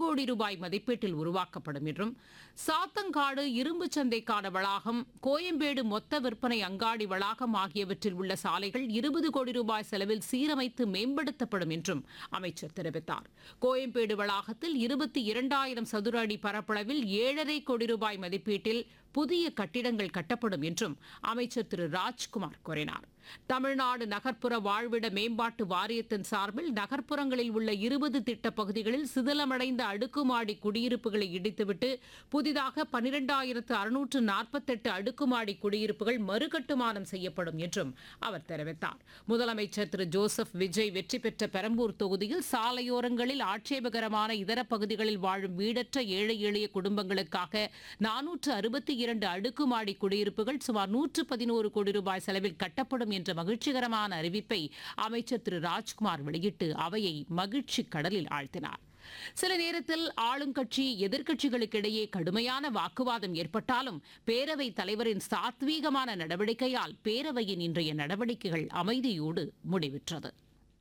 கோடி ரூபாய் மதிப்பீட்டில் உருவாக்கப்படும் என்றும் சாத்தங்காடு இரும்பு சந்தைக்கான வளாகம் கோயம்பேடு மொத்த விற்பனை அங்காடி வளாகம் ஆகியவற்றில் உள்ள சாலைகள் இருபது கோடி ரூபாய் செலவில் சீரமைத்து மேம்படுத்தப்படும் என்றும் அமைச்சர் தெரிவித்தார் கோயம்பேடு வளாகத்தில் இருபத்தி இரண்டாயிரம் சதுர அடி பரப்பளவில் ஏழரை கோடி ரூபாய் மதிப்பீட்டில் புதிய கட்டிடங்கள் கட்டப்படும் என்றும் அமைச்சர் திரு ராஜ்குமார் கூறினார் தமிழ்நாடு நகர்ப்புற வாழ்விட மேம்பாட்டு வாரியத்தின் சார்பில் நகர்ப்புறங்களில் உள்ள இருபது திட்ட பகுதிகளில் சிதிலமடைந்த அடுக்குமாடி குடியிருப்புகளை இடித்துவிட்டு புதிதாக பனிரெண்டாயிரத்து அறுநூற்று நாற்பத்தெட்டு அடுக்குமாடி குடியிருப்புகள் மறுகட்டுமானம் செய்யப்படும் என்றும் அவர் தெரிவித்தார் முதலமைச்சர் திரு ஜோசப் விஜய் வெற்றி பெற்ற பெரம்பூர் தொகுதியில் சாலையோரங்களில் ஆட்சேபகரமான இதர பகுதிகளில் வாழும் வீடற்ற ஏழை எளிய குடும்பங்களுக்காக நானூற்று அறுபத்தி இரண்டு அடுக்குமாடி குடியிருப்புகள் சுமார் நூற்று பதினோரு கோடி ரூபாய் செலவில் கட்டப்படும் என்ற மகிழ்ச்சிகரமான அறிவிப்பை அமைச்சர் திரு ராஜ்குமார் வெளியிட்டு அவையை மகிழ்ச்சி கடலில் ஆழ்த்தினார் சில நேரத்தில் ஆளுங்கட்சி எதிர்க்கட்சிகளுக்கிடையே கடுமையான வாக்குவாதம் ஏற்பட்டாலும் பேரவைத் தலைவரின் சாத்வீகமான நடவடிக்கையால் பேரவையின் இன்றைய நடவடிக்கைகள் அமைதியோடு முடிவுற்றது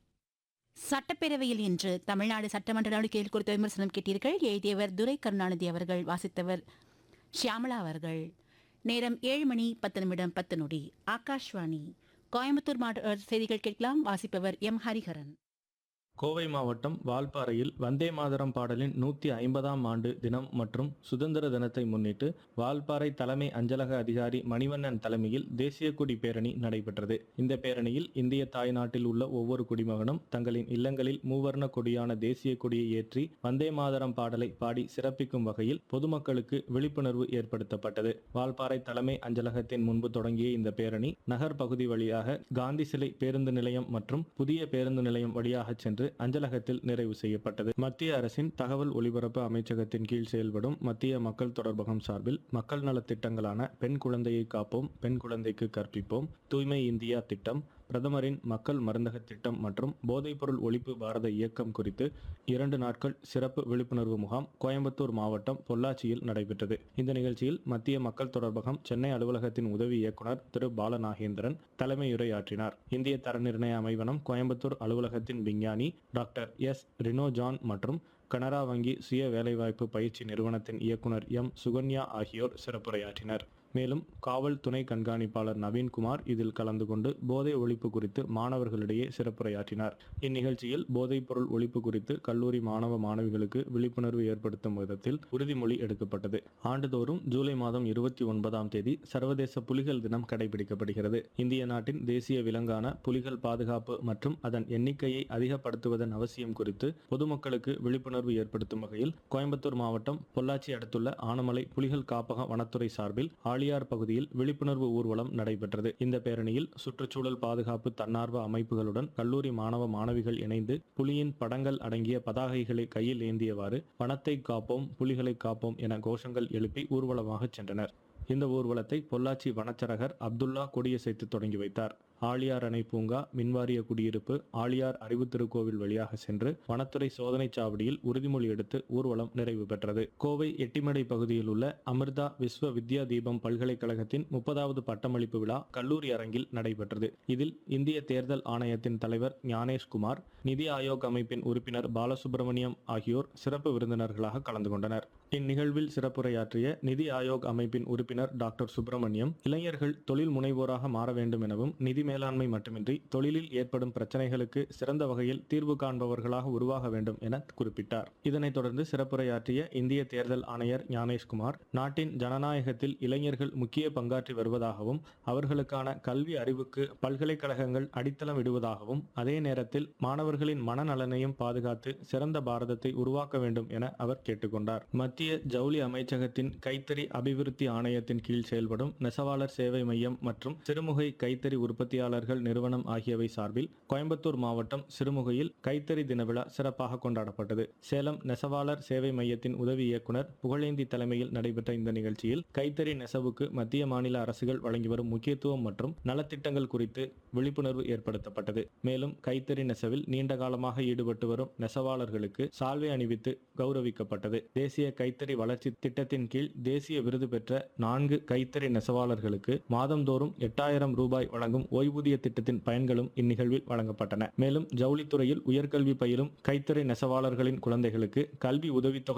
சட்டப்பேரவையில் இன்று தமிழ்நாடு சட்டமன்ற நடவடிக்கைகள் குறித்த விமர்சனம் கேட்டீர்கள் எழுதியவர் துரை கருணாநிதி அவர்கள் வாசித்தவர் ஷியாமளா அவர்கள் நேரம் ஏழு மணி பத்து நிமிடம் பத்து நொடி ஆகாஷ்வாணி கோயம்புத்தூர் மாவட்ட செய்திகள் கேட்கலாம் வாசிப்பவர் எம் ஹரிஹரன் கோவை மாவட்டம் வால்பாறையில் வந்தே மாதரம் பாடலின் நூற்றி ஐம்பதாம் ஆண்டு தினம் மற்றும் சுதந்திர தினத்தை முன்னிட்டு வால்பாறை தலைமை அஞ்சலக அதிகாரி மணிவண்ணன் தலைமையில் தேசிய கொடி பேரணி நடைபெற்றது இந்த பேரணியில் இந்திய தாய்நாட்டில் உள்ள ஒவ்வொரு குடிமகனும் தங்களின் இல்லங்களில் மூவர்ண கொடியான தேசிய கொடியை ஏற்றி வந்தே மாதரம் பாடலை பாடி சிறப்பிக்கும் வகையில் பொதுமக்களுக்கு விழிப்புணர்வு ஏற்படுத்தப்பட்டது வால்பாறை தலைமை அஞ்சலகத்தின் முன்பு தொடங்கிய இந்த பேரணி நகர் பகுதி வழியாக காந்தி சிலை பேருந்து நிலையம் மற்றும் புதிய பேருந்து நிலையம் வழியாக சென்று அஞ்சலகத்தில் நிறைவு செய்யப்பட்டது மத்திய அரசின் தகவல் ஒலிபரப்பு அமைச்சகத்தின் கீழ் செயல்படும் மத்திய மக்கள் தொடர்பகம் சார்பில் மக்கள் நலத் திட்டங்களான பெண் குழந்தையை காப்போம் பெண் குழந்தைக்கு கற்பிப்போம் தூய்மை இந்தியா திட்டம் பிரதமரின் மக்கள் மருந்தக திட்டம் மற்றும் போதைப்பொருள் ஒழிப்பு பாரத இயக்கம் குறித்து இரண்டு நாட்கள் சிறப்பு விழிப்புணர்வு முகாம் கோயம்புத்தூர் மாவட்டம் பொள்ளாச்சியில் நடைபெற்றது இந்த நிகழ்ச்சியில் மத்திய மக்கள் தொடர்பகம் சென்னை அலுவலகத்தின் உதவி இயக்குனர் திரு பாலநாகேந்திரன் தலைமையுரையாற்றினார் இந்திய தர நிர்ணய அமைவனம் கோயம்புத்தூர் அலுவலகத்தின் விஞ்ஞானி டாக்டர் எஸ் ரினோ ஜான் மற்றும் கனரா வங்கி சுய வேலைவாய்ப்பு பயிற்சி நிறுவனத்தின் இயக்குனர் எம் சுகன்யா ஆகியோர் சிறப்புரையாற்றினர் மேலும் காவல் துணை கண்காணிப்பாளர் நவீன்குமார் இதில் கலந்து கொண்டு போதை ஒழிப்பு குறித்து மாணவர்களிடையே சிறப்புரையாற்றினார் இந்நிகழ்ச்சியில் போதைப் பொருள் ஒழிப்பு குறித்து கல்லூரி மாணவ மாணவிகளுக்கு விழிப்புணர்வு ஏற்படுத்தும் விதத்தில் உறுதிமொழி எடுக்கப்பட்டது ஆண்டுதோறும் ஜூலை மாதம் இருபத்தி ஒன்பதாம் தேதி சர்வதேச புலிகள் தினம் கடைபிடிக்கப்படுகிறது இந்திய நாட்டின் தேசிய விலங்கான புலிகள் பாதுகாப்பு மற்றும் அதன் எண்ணிக்கையை அதிகப்படுத்துவதன் அவசியம் குறித்து பொதுமக்களுக்கு விழிப்புணர்வு ஏற்படுத்தும் வகையில் கோயம்புத்தூர் மாவட்டம் பொள்ளாச்சி அடுத்துள்ள ஆனமலை புலிகள் காப்பக வனத்துறை சார்பில் ஆழியார் பகுதியில் விழிப்புணர்வு ஊர்வலம் நடைபெற்றது இந்த பேரணியில் சுற்றுச்சூழல் பாதுகாப்பு தன்னார்வ அமைப்புகளுடன் கல்லூரி மாணவ மாணவிகள் இணைந்து புலியின் படங்கள் அடங்கிய பதாகைகளை கையில் ஏந்தியவாறு வனத்தை காப்போம் புலிகளை காப்போம் என கோஷங்கள் எழுப்பி ஊர்வலமாக சென்றனர் இந்த ஊர்வலத்தை பொள்ளாச்சி வனச்சரகர் அப்துல்லா கொடியசைத்து தொடங்கி வைத்தார் ஆழியார் அணை பூங்கா மின்வாரிய குடியிருப்பு ஆழியார் அறிவு திருக்கோவில் வழியாக சென்று வனத்துறை சோதனைச் சாவடியில் உறுதிமொழி எடுத்து ஊர்வலம் நிறைவு பெற்றது கோவை எட்டிமடை பகுதியில் உள்ள அமிர்தா விஸ்வ வித்யா தீபம் பல்கலைக்கழகத்தின் முப்பதாவது பட்டமளிப்பு விழா கல்லூரி அரங்கில் நடைபெற்றது இதில் இந்திய தேர்தல் ஆணையத்தின் தலைவர் ஞானேஷ்குமார் நிதி ஆயோக் அமைப்பின் உறுப்பினர் பாலசுப்ரமணியம் ஆகியோர் சிறப்பு விருந்தினர்களாக கலந்து கொண்டனர் இந்நிகழ்வில் சிறப்புரையாற்றிய நிதி ஆயோக் அமைப்பின் உறுப்பினர் டாக்டர் சுப்பிரமணியம் இளைஞர்கள் தொழில் முனைவோராக மாற வேண்டும் எனவும் நிதி மேலாண்மை மட்டுமின்றி தொழிலில் ஏற்படும் பிரச்சனைகளுக்கு சிறந்த வகையில் தீர்வு காண்பவர்களாக உருவாக வேண்டும் என குறிப்பிட்டார் இதனைத் தொடர்ந்து சிறப்புரையாற்றிய இந்திய தேர்தல் ஆணையர் ஞானேஷ்குமார் நாட்டின் ஜனநாயகத்தில் இளைஞர்கள் முக்கிய பங்காற்றி வருவதாகவும் அவர்களுக்கான கல்வி அறிவுக்கு பல்கலைக்கழகங்கள் அடித்தளம் இடுவதாகவும் அதே நேரத்தில் மாணவர்களின் மனநலனையும் பாதுகாத்து சிறந்த பாரதத்தை உருவாக்க வேண்டும் என அவர் கேட்டுக்கொண்டார் மத்திய ஜவுளி அமைச்சகத்தின் கைத்தறி அபிவிருத்தி ஆணையத்தின் கீழ் செயல்படும் நெசவாளர் சேவை மையம் மற்றும் சிறுமுகை கைத்தறி உற்பத்தியாளர்கள் நிறுவனம் ஆகியவை சார்பில் கோயம்புத்தூர் மாவட்டம் சிறுமுகையில் கைத்தறி தின விழா சிறப்பாக கொண்டாடப்பட்டது சேலம் நெசவாளர் சேவை மையத்தின் உதவி இயக்குனர் புகழேந்தி தலைமையில் நடைபெற்ற இந்த நிகழ்ச்சியில் கைத்தறி நெசவுக்கு மத்திய மாநில அரசுகள் வழங்கி வரும் முக்கியத்துவம் மற்றும் நலத்திட்டங்கள் குறித்து விழிப்புணர்வு ஏற்படுத்தப்பட்டது மேலும் கைத்தறி நெசவில் நீண்ட காலமாக ஈடுபட்டு வரும் நெசவாளர்களுக்கு சால்வை அணிவித்து கௌரவிக்கப்பட்டது தேசிய கைத்தறி வளர்ச்சி திட்டத்தின் கீழ் தேசிய விருது பெற்ற நான்கு கைத்தறி நெசவாளர்களுக்கு மாதந்தோறும் எட்டாயிரம் ரூபாய் வழங்கும் ஓய்வூதிய திட்டத்தின் பயன்களும் இந்நிகழ்வில் வழங்கப்பட்டன மேலும் ஜவுளித்துறையில் உயர்கல்வி பயிலும் கைத்தறி நெசவாளர்களின் குழந்தைகளுக்கு கல்வி உதவித்தொகை